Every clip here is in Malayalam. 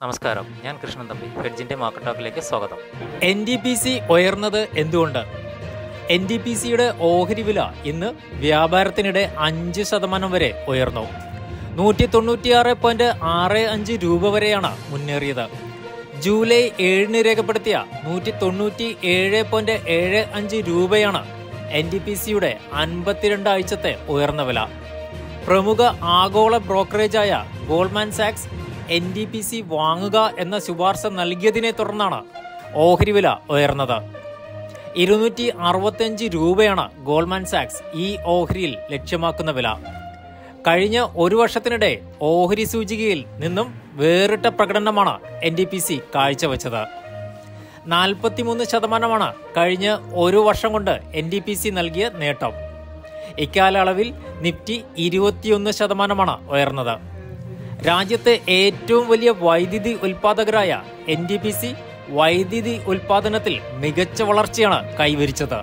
നമസ്കാരം ഞാൻ കൃഷ്ണൻ തമ്പി ഹെഡ്ജിന്റെ മാർക്കറ്റ് ടോക്കിലേക്ക് സ്വാഗതം എൻ ഡി പി സി ഉയർന്നത് എന്തുകൊണ്ട് എൻ ഡി പി സിയുടെ ഓഹരി വില ഇന്ന് വ്യാപാരത്തിനിടെ അഞ്ച് ശതമാനം വരെ ഉയർന്നു നൂറ്റി തൊണ്ണൂറ്റിയാറ് പോയിന്റ് ആറ് അഞ്ച് രൂപ വരെയാണ് മുന്നേറിയത് ജൂലൈ ഏഴിന് രേഖപ്പെടുത്തിയ നൂറ്റി തൊണ്ണൂറ്റി ഏഴ് പോയിന്റ് ഏഴ് അഞ്ച് രൂപയാണ് എൻ ഡി പി സിയുടെ അൻപത്തിരണ്ട് ആഴ്ചത്തെ ഉയർന്ന വില പ്രമുഖ ആഗോള ബ്രോക്കറേജായ ഗോൾഡ്മാൻ സാക്സ് എൻ ഡി പി സി വാങ്ങുക എന്ന ശുപാർശ നൽകിയതിനെ തുടർന്നാണ് ഓഹരി വില ഉയർന്നത് ഇരുന്നൂറ്റി അറുപത്തിയഞ്ച് രൂപയാണ് ഗോൾഡ്മാൻ സാക്സ് ഈ ഓഹരിയിൽ ലക്ഷ്യമാക്കുന്ന വില കഴിഞ്ഞ ഒരു വർഷത്തിനിടെ ഓഹരി സൂചികയിൽ നിന്നും വേറിട്ട പ്രകടനമാണ് എൻ ഡി പി സി കാഴ്ചവെച്ചത് നാൽപ്പത്തിമൂന്ന് ശതമാനമാണ് കഴിഞ്ഞ ഒരു വർഷം കൊണ്ട് എൻ ഡി പി സി നൽകിയ നേട്ടം ഇക്കാലയളവിൽ നിഫ്റ്റി ഇരുപത്തിയൊന്ന് ശതമാനമാണ് ഉയർന്നത് രാജ്യത്തെ ഏറ്റവും വലിയ വൈദ്യുതി ഉൽപാദകരായ എൻ ഡി പി സി വൈദ്യുതി ഉൽപാദനത്തിൽ മികച്ച വളർച്ചയാണ് കൈവരിച്ചത്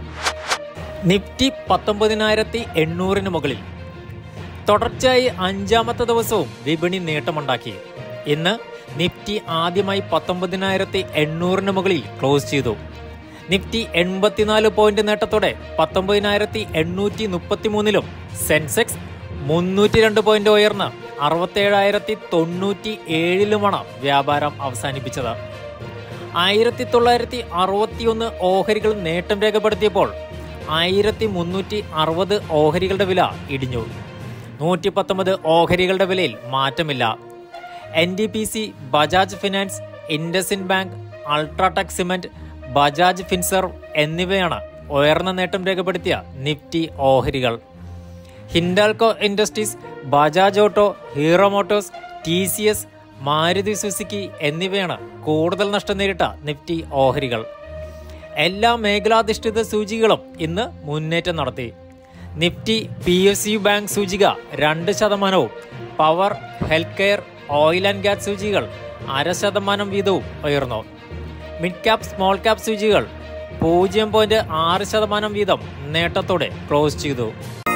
നിഫ്റ്റി പത്തൊമ്പതിനായിരത്തി എണ്ണൂറിന് മുകളിൽ തുടർച്ചയായി അഞ്ചാമത്തെ ദിവസവും വിപണി നേട്ടമുണ്ടാക്കി ഇന്ന് നിഫ്റ്റി ആദ്യമായി പത്തൊമ്പതിനായിരത്തി എണ്ണൂറിന് മുകളിൽ ക്ലോസ് ചെയ്തു നിഫ്റ്റി എൺപത്തിനാല് പോയിന്റ് നേട്ടത്തോടെ പത്തൊമ്പതിനായിരത്തി എണ്ണൂറ്റി മുപ്പത്തി മൂന്നിലും സെൻസെക്സ് മുന്നൂറ്റി രണ്ട് പോയിന്റ് ഉയർന്ന് അറുപത്തേഴായിരത്തി തൊണ്ണൂറ്റി ഏഴിലുമാണ് വ്യാപാരം അവസാനിപ്പിച്ചത് ആയിരത്തി തൊള്ളായിരത്തി അറുപത്തിയൊന്ന് ഓഹരികൾ നേട്ടം രേഖപ്പെടുത്തിയപ്പോൾ ആയിരത്തി മുന്നൂറ്റി അറുപത് ഓഹരികളുടെ വില ഇടിഞ്ഞു നൂറ്റി പത്തൊമ്പത് ഓഹരികളുടെ വിലയിൽ മാറ്റമില്ല N T P C Bajaj finance IndusInd bank UltraTech cement Bajaj Finserv എന്നിവയാണ് ഉയർന്ന നേട്ടം രേഖപ്പെടുത്തിയ നിഫ്റ്റി ഓഹരികൾ Hindalco industries Bajaj auto Hero motors T C S Maruti Suzuki എന്നിവയാണ് കൂടുതൽ നഷ്ടം നേരിട്ട നിഫ്റ്റി ഓഹരികൾ എല്ലാ മേഖലാധിഷ്ഠിത സൂചികകളും ഇന്ന് മുന്നേറ്റം നടത്തി Nifty P S U bank സൂചിക രണ്ട് ശതമാനവും power health care oil and gas സൂചികൾ അര ശതമാനം വീതവും ഉയർന്നു മിഡ് ക്യാപ് സ്മോൾ ക്യാപ് സൂചികൾ പൂജ്യം പോയിന്റ് ആറ് ശതമാനം വീതം നേട്ടത്തോടെ ക്ലോസ് ചെയ്തു